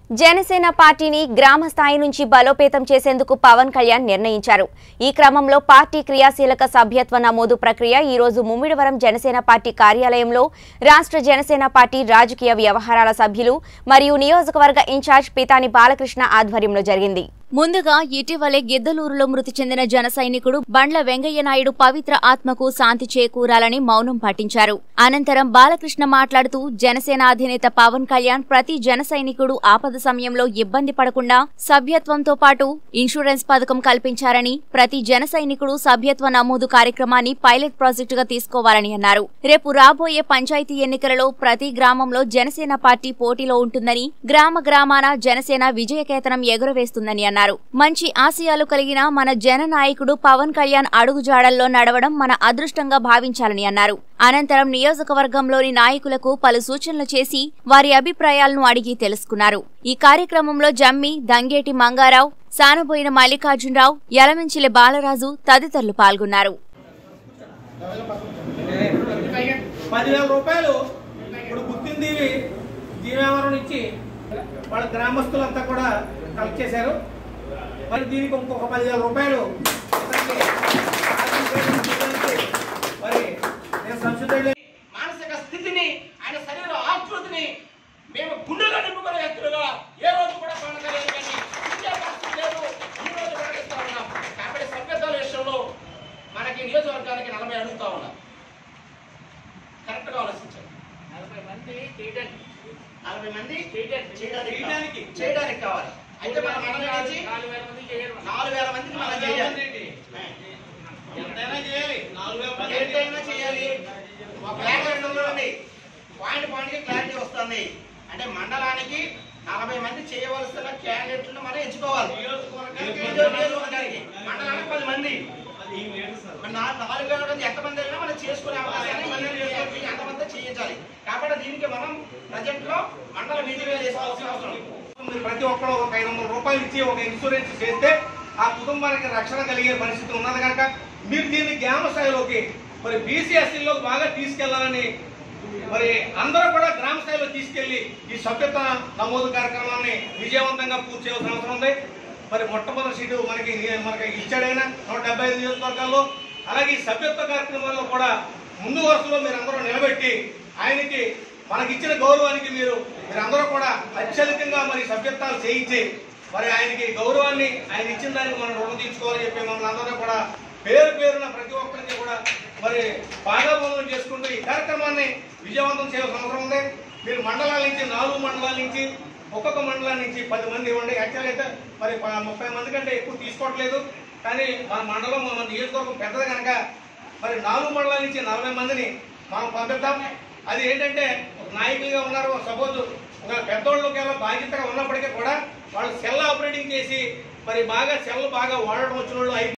జనసేన పార్టీని గ్రామ స్థాయి నుంచి బలోపేతం చేసేందుకు పవన్ కళ్యాణ్ నిర్ణయించారు ఈ క్రమంలో పార్టీ క్రియాశీలక సభ్యత్వ నమోదు ప్రక్రియ ఈ రోజు ముమ్మిడివరం జనసేన పార్టీ కార్యాలయంలో రాష్ట్ర జనసేన పార్టీ రాజకీయ వ్యవహారాల సభ్యులు మరియు నియోజకవర్గ ఇన్ఛార్జ్ పితాని బాలకృష్ణ ఆధ్వర్యంలో జరిగింది ముందుగా ఇటీవలే గిద్దలూరులో మృతి చెందిన జన సైనికుడు బండ్ల వెంగయ్య నాయుడు పవిత్ర ఆత్మకు శాంతి చేకూరాలని మౌనం పాటించారు అనంతరం బాలకృష్ణ మాట్లాడుతూ జనసేన అధినేత పవన్ కళ్యాణ్ ప్రతి జన సైనికుడు ఆపద సమయంలో ఇబ్బంది పడకుండా సభ్యత్వంతో పాటు ఇన్సూరెన్స్ పథకం కల్పించారని ప్రతి జన సైనికుడు సభ్యత్వ నమోదు కార్యక్రమాన్ని పైలట్ ప్రాజెక్టుగా తీసుకోవాలని అన్నారు రేపు రాబోయే పంచాయతీ ఎన్నికలలో ప్రతి గ్రామంలో జనసేన పార్టీ పోటీలో ఉంటుందని గ్రామ గ్రామాన జనసేన విజయకేతనం ఎగురవేస్తుందని అన్నారు మంచి ఆశయాలు కలిగిన మన జన నాయకుడు పవన్ కళ్యాణ్ అడుగుజాడల్లో నడవడం మన అదృష్టంగా భావించాలని అన్నారు అనంతరం నియోజకవర్గంలోని నాయకులకు పలు సూచనలు చేసి వారి అభిప్రాయాలను అడిగి తెలుసుకున్నారు ఈ కార్యక్రమంలో జమ్మి దంగేటి మంగారావు సానబోయిన మల్లికార్జునరావు యలమంచిలి బాలరాజు తదితరులు పాల్గొన్నారు పదివేల రూపాయలు ఇప్పుడు గుర్తింది జీవవరం నుంచి వాళ్ళ గ్రామస్తులంతా కూడా కలెక్ట్ చేశారు మరి దీనికి ఇంకొక పదివేల రూపాయలు మరి నేను సంసిద్ధుడే మానసిక స్థితిని ఆయన శరీర ఆకృతిని మేము గుండెలో నింపుకునే వ్యక్తులుగా ఏ రోజు కూడా పవన్ కళ్యాణ్ గారిని ఇచ్చే పరిస్థితి లేదు ఈ రోజు ప్రకటిస్తా ఉన్నాం కాబట్టి సభ్యత్వాల విషయంలో మనకి నియోజకవర్గానికి నలభై అడుగుతా ఉన్నాం కరెక్ట్ గా ఆలోచించండి నలభై మంది చేయడానికి నలభై మంది చేయడానికి చేయడానికి. చేయడానికి కావాలి అయితే మన మండలం నుంచి నాలుగు వేల మందికి మనం చేయాలి ఎంతైనా చేయాలి నాలుగు వేల మంది ఏంటైనా చేయాలి ఒక క్లారిటీ ఉందండి పాయింట్ పాయింట్ కి క్లారిటీ వస్తుంది అంటే మండలానికి నలభై మంది చేయవలసిన క్యాండిడేట్లను మనం ఎంచుకోవాలి నియోజకవర్గానికి. మండలానికి పది మంది మరి నా- నాలుగు వేల మంది ఎంతమంది అయినా మనం చేసుకునే అవకాశాన్ని మనం చేసుకోవచ్చు. ఎంతమంది చేయించాలి కాబట్టి దీనికి మనం ప్రజెంట్ లో మండల వీధి వేలు వేసుకోవాల్సిన అవసరం ఉంది. మీరు ప్రతి ఒక్కరు ఒక ఐదు వందల రూపాయలు ఇచ్చి ఒక ఇన్సూరెన్స్ చేస్తే ఆ కుటుంబానికి రక్షణ కలిగే పరిస్థితి ఉన్నది కనుక మీరు దీన్ని గ్రామ స్థాయిలోకి మరి బీసీఎస్సీలో బాగా తీసుకెళ్లాలని మరి అందరూ కూడా గ్రామ స్థాయిలో తీసుకెళ్లి ఈ సభ్యత నమోదు కార్యక్రమాన్ని విజయవంతంగా పూర్తి చేయాల్సిన అవసరం ఉంది మరి మొట్టమొదటి సీటు మనకి మనకి ఇచ్చాడైనా నూట డెబ్బై ఐదు నియోజకవర్గాల్లో అలాగే ఈ సభ్యత్వ కార్యక్రమాల్లో కూడా ముందు వరుసలో మీరు అందరూ నిలబెట్టి ఆయనకి మనకి ఇచ్చిన గౌరవానికి మీరు మీరందరూ కూడా అత్యధికంగా మరి సభ్యత్వాలు చేయించి మరి ఆయనకి గౌరవాన్ని ఆయన ఇచ్చిన దానికి మనం రుణం తీర్చుకోవాలని చెప్పి మమ్మల్ని అందరూ కూడా పేరు పేరున ప్రతి ఒక్కరికి కూడా మరి భాగభాగం చేసుకుంటూ ఈ కార్యక్రమాన్ని విజయవంతం చేయాల్సిన అవసరం ఉంది మీరు మండలాల నుంచి నాలుగు మండలాల నుంచి ఒక్కొక్క మండలం నుంచి పది మంది ఇవ్వండి యాక్చువల్ అయితే మరి ప- ముప్పై మంది కంటే ఎక్కువ తీసుకోవట్లేదు కానీ మన మండలం మన నియోజకవర్గం పెద్దది కనుక మరి నాలుగు మండలాల నుంచి నలభై మందిని మనం పంపిద్దాం అది ఏంటంటే ఒక నాయకులుగా ఉన్నారు సపోజ్ ఒక పెద్దోళ్ళకి బాధ్యతగా ఉన్నప్పటికీ కూడా వాళ్ళు సెల్ ఆపరేటింగ్ చేసి మరి బాగా సెల్ బాగా వాడడం వచ్చిన వాళ్ళు